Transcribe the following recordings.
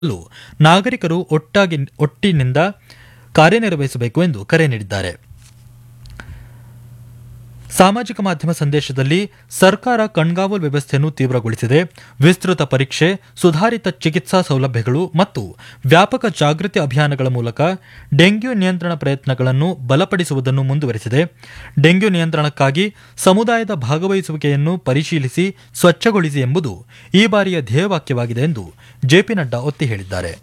ಲು ನಾಗರಿಕರು ಒಟ್ಟಾಗಿ ಒಟ್ಟಿನಿಂದ ಕಾರ್ಯನಿರ್ವಹಿಸಬೇಕು ಎಂದು ಕರೆ ನೀಡಿದ್ದಾರೆ ಸಾಮಾಜಿಕ ಮಾಧ್ಯಮ ಸಂದೇಶದಲ್ಲಿ ಸರ್ಕಾರ ಕಣ್ಗಾವಲು ವ್ಯವಸ್ಥೆಯನ್ನು ತೀವ್ರಗೊಳಿಸಿದೆ ವಿಸ್ತೃತ ಪರೀಕ್ಷೆ ಸುಧಾರಿತ ಚಿಕಿತ್ಸಾ ಸೌಲಭ್ಯಗಳು ಮತ್ತು ವ್ಯಾಪಕ ಜಾಗೃತಿ ಅಭಿಯಾನಗಳ ಮೂಲಕ ಡೆಂಗ್ಯೂ ನಿಯಂತ್ರಣ ಪ್ರಯತ್ನಗಳನ್ನು ಬಲಪಡಿಸುವುದನ್ನು ಮುಂದುವರೆಸಿದೆ ಡೆಂಗ್ಯೂ ನಿಯಂತ್ರಣಕ್ಕಾಗಿ ಸಮುದಾಯದ ಭಾಗವಹಿಸುವಿಕೆಯನ್ನು ಪರಿಶೀಲಿಸಿ ಸ್ವಚ್ಛಗೊಳಿಸಿ ಎಂಬುದು ಈ ಬಾರಿಯ ಧ್ಯೇಯವಾಕ್ಯವಾಗಿದೆ ಎಂದು ಜೆಪಿ ನಡ್ಡಾ ಒತ್ತಿ ಹೇಳಿದ್ದಾರೆ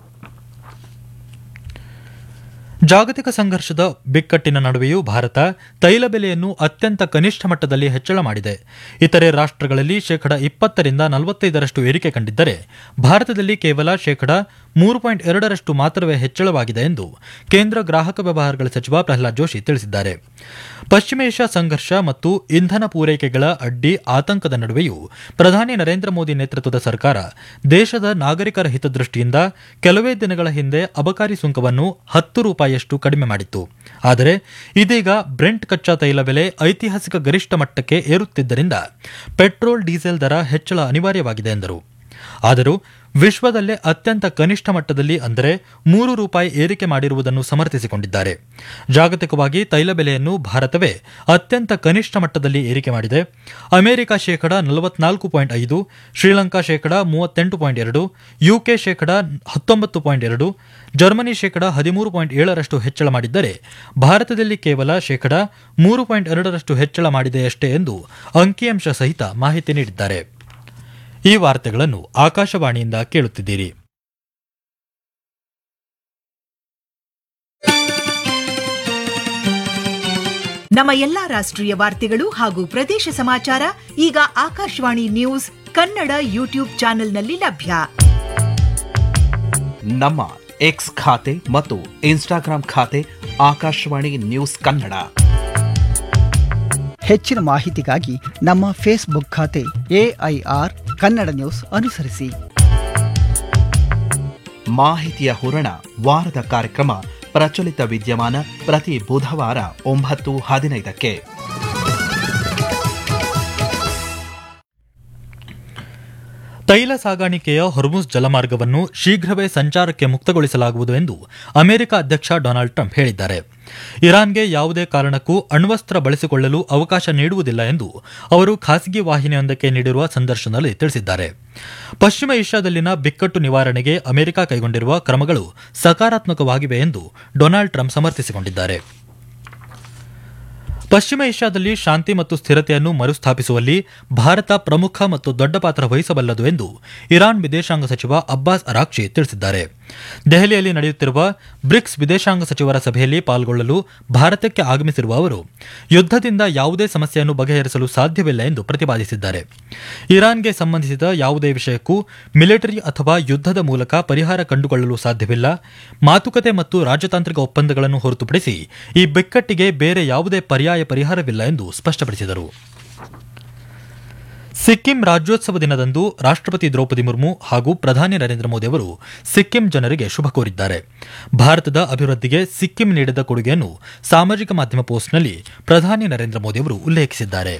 ಜಾಗತಿಕ ಸಂಘರ್ಷದ ಬಿಕ್ಕಟ್ಟಿನ ನಡುವೆಯೂ ಭಾರತ ತೈಲ ಬೆಲೆಯನ್ನು ಅತ್ಯಂತ ಕನಿಷ್ಠ ಮಟ್ಟದಲ್ಲಿ ಹೆಚ್ಚಳ ಮಾಡಿದೆ ಇತರೆ ರಾಷ್ಟ್ರಗಳಲ್ಲಿ ಶೇಕಡ ಇಪ್ಪತ್ತರಿಂದ ನಲವತ್ತೈದರಷ್ಟು ಏರಿಕೆ ಕಂಡಿದ್ದರೆ ಭಾರತದಲ್ಲಿ ಕೇವಲ ಶೇಕಡ ಮೂರು ಪಾಯಿಂಟ್ ಎರಡರಷ್ಟು ಮಾತ್ರವೇ ಹೆಚ್ಚಳವಾಗಿದೆ ಎಂದು ಕೇಂದ್ರ ಗ್ರಾಹಕ ವ್ಯವಹಾರಗಳ ಸಚಿವ ಪ್ರಹ್ಲಾದ್ ಜೋಶಿ ತಿಳಿಸಿದ್ದಾರೆ ಪಶ್ಚಿಮ ಏಷ್ಯಾ ಸಂಘರ್ಷ ಮತ್ತು ಇಂಧನ ಪೂರೈಕೆಗಳ ಅಡ್ಡಿ ಆತಂಕದ ನಡುವೆಯೂ ಪ್ರಧಾನಿ ನರೇಂದ್ರ ಮೋದಿ ನೇತೃತ್ವದ ಸರ್ಕಾರ ದೇಶದ ನಾಗರಿಕರ ಹಿತದೃಷ್ಟಿಯಿಂದ ಕೆಲವೇ ದಿನಗಳ ಹಿಂದೆ ಅಬಕಾರಿ ಸುಂಕವನ್ನು ಹತ್ತು ರೂಪಾಯಿಯಷ್ಟು ಕಡಿಮೆ ಮಾಡಿತ್ತು ಆದರೆ ಇದೀಗ ಬ್ರೆಂಟ್ ಕಚ್ಚಾ ತೈಲ ಬೆಲೆ ಐತಿಹಾಸಿಕ ಗರಿಷ್ಠ ಮಟ್ಟಕ್ಕೆ ಏರುತ್ತಿದ್ದರಿಂದ ಪೆಟ್ರೋಲ್ ಡೀಸೆಲ್ ದರ ಹೆಚ್ಚಳ ಅನಿವಾರ್ಯವಾಗಿದೆ ಎಂದರು ಆದರೂ ವಿಶ್ವದಲ್ಲೇ ಅತ್ಯಂತ ಕನಿಷ್ಠ ಮಟ್ಟದಲ್ಲಿ ಅಂದರೆ ಮೂರು ರೂಪಾಯಿ ಏರಿಕೆ ಮಾಡಿರುವುದನ್ನು ಸಮರ್ಥಿಸಿಕೊಂಡಿದ್ದಾರೆ ಜಾಗತಿಕವಾಗಿ ತೈಲ ಬೆಲೆಯನ್ನು ಭಾರತವೇ ಅತ್ಯಂತ ಕನಿಷ್ಠ ಮಟ್ಟದಲ್ಲಿ ಏರಿಕೆ ಮಾಡಿದೆ ಅಮೆರಿಕ ಶೇಕಡ ನಲವತ್ನಾಲ್ಕು ಪಾಯಿಂಟ್ ಐದು ಶ್ರೀಲಂಕಾ ಶೇಕಡ ಮೂವತ್ತೆಂಟು ಪಾಯಿಂಟ್ ಎರಡು ಯುಕೆ ಶೇಕಡ ಹತ್ತೊಂಬತ್ತು ಪಾಯಿಂಟ್ ಎರಡು ಜರ್ಮನಿ ಶೇಕಡ ಹದಿಮೂರು ಪಾಯಿಂಟ್ ಏಳರಷ್ಟು ಹೆಚ್ಚಳ ಮಾಡಿದ್ದರೆ ಭಾರತದಲ್ಲಿ ಕೇವಲ ಶೇಕಡ ಮೂರು ಪಾಯಿಂಟ್ ಎರಡರಷ್ಟು ಹೆಚ್ಚಳ ಮಾಡಿದೆಯಷ್ಟೇ ಎಂದು ಅಂಕಿಅಂಶ ಸಹಿತ ಮಾಹಿತಿ ನೀಡಿದ್ದಾರೆ ಈ ವಾರ್ತೆಗಳನ್ನು ಆಕಾಶವಾಣಿಯಿಂದ ಕೇಳುತ್ತಿದ್ದೀರಿ ನಮ್ಮ ಎಲ್ಲಾ ರಾಷ್ಟ್ರೀಯ ವಾರ್ತೆಗಳು ಹಾಗೂ ಪ್ರದೇಶ ಸಮಾಚಾರ ಈಗ ಆಕಾಶವಾಣಿ ನ್ಯೂಸ್ ಕನ್ನಡ ಯೂಟ್ಯೂಬ್ ಚಾನೆಲ್ನಲ್ಲಿ ಲಭ್ಯ ನಮ್ಮ ಎಕ್ಸ್ ಖಾತೆ ಮತ್ತು ಇನ್ಸ್ಟಾಗ್ರಾಂ ಖಾತೆ ಆಕಾಶವಾಣಿ ನ್ಯೂಸ್ ಕನ್ನಡ ಹೆಚ್ಚಿನ ಮಾಹಿತಿಗಾಗಿ ನಮ್ಮ ಫೇಸ್ಬುಕ್ ಖಾತೆ ಎಐಆರ್ ಕನ್ನಡ ನ್ಯೂಸ್ ಅನುಸರಿಸಿ ಮಾಹಿತಿಯ ಹೂರಣ ವಾರದ ಕಾರ್ಯಕ್ರಮ ಪ್ರಚಲಿತ ವಿದ್ಯಮಾನ ಪ್ರತಿ ಬುಧವಾರ ಒಂಬತ್ತು ಹದಿನೈದಕ್ಕೆ ತೈಲ ಸಾಗಾಣಿಕೆಯ ಹೊರ್ಮುಸ್ ಜಲಮಾರ್ಗವನ್ನು ಶೀಘ್ರವೇ ಸಂಚಾರಕ್ಕೆ ಮುಕ್ತಗೊಳಿಸಲಾಗುವುದು ಎಂದು ಅಮೆರಿಕ ಅಧ್ಯಕ್ಷ ಡೊನಾಲ್ಡ್ ಟ್ರಂಪ್ ಹೇಳಿದ್ದಾರೆ ಇರಾನ್ಗೆ ಯಾವುದೇ ಕಾರಣಕ್ಕೂ ಅಣ್ವಸ್ತ್ರ ಬಳಸಿಕೊಳ್ಳಲು ಅವಕಾಶ ನೀಡುವುದಿಲ್ಲ ಎಂದು ಅವರು ಖಾಸಗಿ ವಾಹಿನಿಯೊಂದಕ್ಕೆ ನೀಡಿರುವ ಸಂದರ್ಶನದಲ್ಲಿ ತಿಳಿಸಿದ್ದಾರೆ ಪಶ್ಚಿಮ ಏಷ್ಯಾದಲ್ಲಿನ ಬಿಕ್ಕಟ್ಟು ನಿವಾರಣೆಗೆ ಅಮೆರಿಕ ಕೈಗೊಂಡಿರುವ ಕ್ರಮಗಳು ಸಕಾರಾತ್ಮಕವಾಗಿವೆ ಎಂದು ಡೊನಾಲ್ಡ್ ಟ್ರಂಪ್ ಸಮರ್ಥಿಸಿಕೊಂಡಿದ್ದಾರೆ ಪಶ್ಚಿಮ ಏಷ್ಯಾದಲ್ಲಿ ಶಾಂತಿ ಮತ್ತು ಸ್ಥಿರತೆಯನ್ನು ಮರುಸ್ಥಾಪಿಸುವಲ್ಲಿ ಭಾರತ ಪ್ರಮುಖ ಮತ್ತು ದೊಡ್ಡ ಪಾತ್ರ ವಹಿಸಬಲ್ಲದು ಎಂದು ಇರಾನ್ ವಿದೇಶಾಂಗ ಸಚಿವ ಅಬ್ಬಾಸ್ ಅರಾಕ್ಷಿ ತಿಳಿಸಿದ್ದಾರೆ ದೆಹಲಿಯಲ್ಲಿ ನಡೆಯುತ್ತಿರುವ ಬ್ರಿಕ್ಸ್ ವಿದೇಶಾಂಗ ಸಚಿವರ ಸಭೆಯಲ್ಲಿ ಪಾಲ್ಗೊಳ್ಳಲು ಭಾರತಕ್ಕೆ ಆಗಮಿಸಿರುವ ಅವರು ಯುದ್ದದಿಂದ ಯಾವುದೇ ಸಮಸ್ಯೆಯನ್ನು ಬಗೆಹರಿಸಲು ಸಾಧ್ಯವಿಲ್ಲ ಎಂದು ಪ್ರತಿಪಾದಿಸಿದ್ದಾರೆ ಇರಾನ್ಗೆ ಸಂಬಂಧಿಸಿದ ಯಾವುದೇ ವಿಷಯಕ್ಕೂ ಮಿಲಿಟರಿ ಅಥವಾ ಯುದ್ದದ ಮೂಲಕ ಪರಿಹಾರ ಕಂಡುಕೊಳ್ಳಲು ಸಾಧ್ಯವಿಲ್ಲ ಮಾತುಕತೆ ಮತ್ತು ರಾಜತಾಂತ್ರಿಕ ಒಪ್ಪಂದಗಳನ್ನು ಹೊರತುಪಡಿಸಿ ಈ ಬಿಕ್ಕಟ್ಟಿಗೆ ಬೇರೆ ಯಾವುದೇ ಪರ್ಯಾಯ ಪರಿಹಾರವಿಲ್ಲ ಎಂದು ಸ್ಪಷ್ಟಪಡಿಸಿದರು ಸಿಕ್ಕಿಂ ರಾಜ್ಯೋತ್ಸವ ದಿನದಂದು ರಾಷ್ಟ್ರಪತಿ ದ್ರೌಪದಿ ಮುರ್ಮು ಹಾಗೂ ಪ್ರಧಾನಿ ನರೇಂದ್ರ ಮೋದಿ ಅವರು ಸಿಕ್ಕಿಂ ಜನರಿಗೆ ಶುಭ ಕೋರಿದ್ದಾರೆ ಭಾರತದ ಅಭಿವೃದ್ಧಿಗೆ ಸಿಕ್ಕಿಂ ನೀಡಿದ ಕೊಡುಗೆಯನ್ನು ಸಾಮಾಜಿಕ ಮಾಧ್ಯಮ ಪೋಸ್ಟ್ನಲ್ಲಿ ಪ್ರಧಾನಿ ನರೇಂದ್ರ ಮೋದಿ ಅವರು ಉಲ್ಲೇಖಿಸಿದ್ದಾರೆ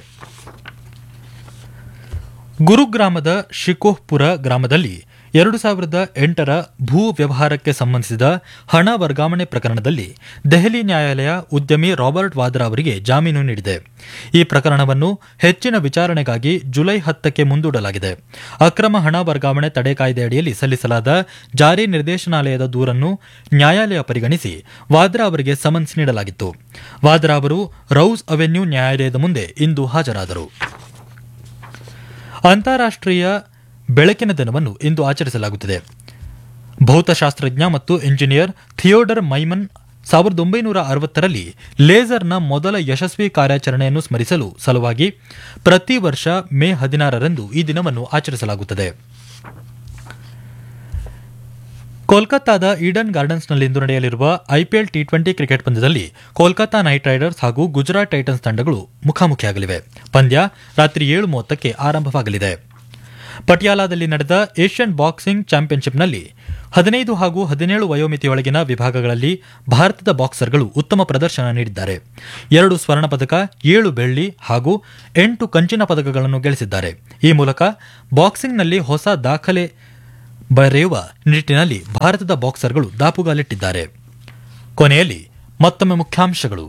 ಗುರುಗ್ರಾಮದ ಶಿಕೋಹ್ಪುರ ಗ್ರಾಮದಲ್ಲಿ ಎರಡು ಸಾವಿರದ ಎಂಟರ ಭೂ ವ್ಯವಹಾರಕ್ಕೆ ಸಂಬಂಧಿಸಿದ ಹಣ ವರ್ಗಾವಣೆ ಪ್ರಕರಣದಲ್ಲಿ ದೆಹಲಿ ನ್ಯಾಯಾಲಯ ಉದ್ಯಮಿ ರಾಬರ್ಟ್ ವಾದ್ರಾ ಅವರಿಗೆ ಜಾಮೀನು ನೀಡಿದೆ ಈ ಪ್ರಕರಣವನ್ನು ಹೆಚ್ಚಿನ ವಿಚಾರಣೆಗಾಗಿ ಜುಲೈ ಹತ್ತಕ್ಕೆ ಮುಂದೂಡಲಾಗಿದೆ ಅಕ್ರಮ ಹಣ ವರ್ಗಾವಣೆ ತಡೆ ಕಾಯ್ದೆ ಅಡಿಯಲ್ಲಿ ಸಲ್ಲಿಸಲಾದ ಜಾರಿ ನಿರ್ದೇಶನಾಲಯದ ದೂರನ್ನು ನ್ಯಾಯಾಲಯ ಪರಿಗಣಿಸಿ ವಾದ್ರಾ ಅವರಿಗೆ ಸಮನ್ಸ್ ನೀಡಲಾಗಿತ್ತು ವಾದ್ರಾ ಅವರು ರೌಸ್ ಅವೆನ್ಯೂ ನ್ಯಾಯಾಲಯದ ಮುಂದೆ ಇಂದು ಹಾಜರಾದರು ಅಂತಾರಾಷ್ಟ್ರೀಯ ಬೆಳಕಿನ ದಿನವನ್ನು ಇಂದು ಆಚರಿಸಲಾಗುತ್ತಿದೆ ಭೌತಶಾಸ್ತ್ರಜ್ಞ ಮತ್ತು ಇಂಜಿನಿಯರ್ ಥಿಯೋಡರ್ ಮೈಮನ್ ಸಾವಿರದ ಒಂಬೈನೂರ ಅರವತ್ತರಲ್ಲಿ ಲೇಸರ್ನ ಮೊದಲ ಯಶಸ್ವಿ ಕಾರ್ಯಾಚರಣೆಯನ್ನು ಸ್ಮರಿಸಲು ಸಲುವಾಗಿ ಪ್ರತಿ ವರ್ಷ ಮೇ ಹದಿನಾರರಂದು ಈ ದಿನವನ್ನು ಆಚರಿಸಲಾಗುತ್ತದೆ ಕೋಲ್ಕತ್ತಾದ ಈಡನ್ ಗಾರ್ಡನ್ಸ್ನಲ್ಲಿಂದು ನಡೆಯಲಿರುವ ಐಪಿಎಲ್ ಟಿ ಟ್ವೆಂಟಿ ಕ್ರಿಕೆಟ್ ಪಂದ್ಯದಲ್ಲಿ ಕೋಲ್ಕತಾ ನೈಟ್ ರೈಡರ್ಸ್ ಹಾಗೂ ಗುಜರಾತ್ ಟೈಟನ್ಸ್ ತಂಡಗಳು ಮುಖಾಮುಖಿಯಾಗಲಿವೆ ಪಂದ್ಯ ರಾತ್ರಿ ಏಳು ಮೂವತ್ತಕ್ಕೆ ಆರಂಭವಾಗಲಿದೆ ಪಟಿಯಾಲಾದಲ್ಲಿ ನಡೆದ ಏಷ್ಯನ್ ಬಾಕ್ಸಿಂಗ್ ಚಾಂಪಿಯನ್ಶಿಪ್ನಲ್ಲಿ ಹದಿನೈದು ಹಾಗೂ ಹದಿನೇಳು ವಯೋಮಿತಿಯೊಳಗಿನ ವಿಭಾಗಗಳಲ್ಲಿ ಭಾರತದ ಬಾಕ್ಸರ್ಗಳು ಉತ್ತಮ ಪ್ರದರ್ಶನ ನೀಡಿದ್ದಾರೆ ಎರಡು ಸ್ವರ್ಣ ಪದಕ ಏಳು ಬೆಳ್ಳಿ ಹಾಗೂ ಎಂಟು ಕಂಚಿನ ಪದಕಗಳನ್ನು ಗಳಿಸಿದ್ದಾರೆ ಈ ಮೂಲಕ ಬಾಕ್ಸಿಂಗ್ನಲ್ಲಿ ಹೊಸ ದಾಖಲೆ ಬರೆಯುವ ನಿಟ್ಟಿನಲ್ಲಿ ಭಾರತದ ಬಾಕ್ಸರ್ಗಳು ದಾಪುಗಾಲಿಟ್ಟಿದ್ದಾರೆ ಕೊನೆಯಲ್ಲಿ ಮತ್ತೊಮ್ಮೆ ಮುಖ್ಯಾಂಶಗಳು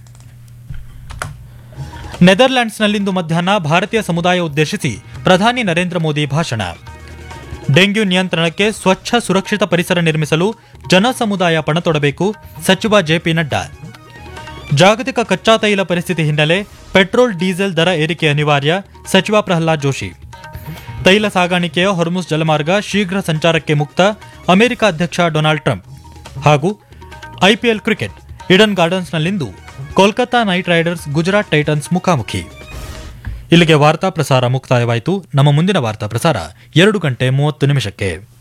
ನೆದರ್ಲ್ಯಾಂಡ್ಸ್ನಲ್ಲಿಂದು ಮಧ್ಯಾಹ್ನ ಭಾರತೀಯ ಸಮುದಾಯ ಉದ್ದೇಶಿಸಿ ಪ್ರಧಾನಿ ನರೇಂದ್ರ ಮೋದಿ ಭಾಷಣ ಡೆಂಗ್ಯೂ ನಿಯಂತ್ರಣಕ್ಕೆ ಸ್ವಚ್ಛ ಸುರಕ್ಷಿತ ಪರಿಸರ ನಿರ್ಮಿಸಲು ಜನಸಮುದಾಯ ಪಣತೊಡಬೇಕು ಸಚಿವ ಜೆಪಿ ನಡ್ಡಾ ಜಾಗತಿಕ ಕಚ್ಚಾ ತೈಲ ಪರಿಸ್ಥಿತಿ ಹಿನ್ನೆಲೆ ಪೆಟ್ರೋಲ್ ಡೀಸೆಲ್ ದರ ಏರಿಕೆ ಅನಿವಾರ್ಯ ಸಚಿವ ಪ್ರಹ್ಲಾದ್ ಜೋಶಿ ತೈಲ ಸಾಗಾಣಿಕೆಯ ಹೊರ್ಮುಸ್ ಜಲಮಾರ್ಗ ಶೀಘ್ರ ಸಂಚಾರಕ್ಕೆ ಮುಕ್ತ ಅಮೆರಿಕ ಅಧ್ಯಕ್ಷ ಡೊನಾಲ್ಡ್ ಟ್ರಂಪ್ ಹಾಗೂ ಐಪಿಎಲ್ ಕ್ರಿಕೆಟ್ ಇಡನ್ ಗಾರ್ಡನ್ಸ್ನಲ್ಲಿಂದು Kolkata Knight Riders Gujarat Titans ಮುಖಾಮುಖಿ ಇಲ್ಲಿಗೆ ವಾರ್ತಾ ಪ್ರಸಾರ ಮುಕ್ತಾಯವಾಯಿತು ನಮ್ಮ ಮುಂದಿನ ವಾರ್ತಾ ಪ್ರಸಾರ ಎರಡು ಗಂಟೆ ಮೂವತ್ತು ನಿಮಿಷಕ್ಕೆ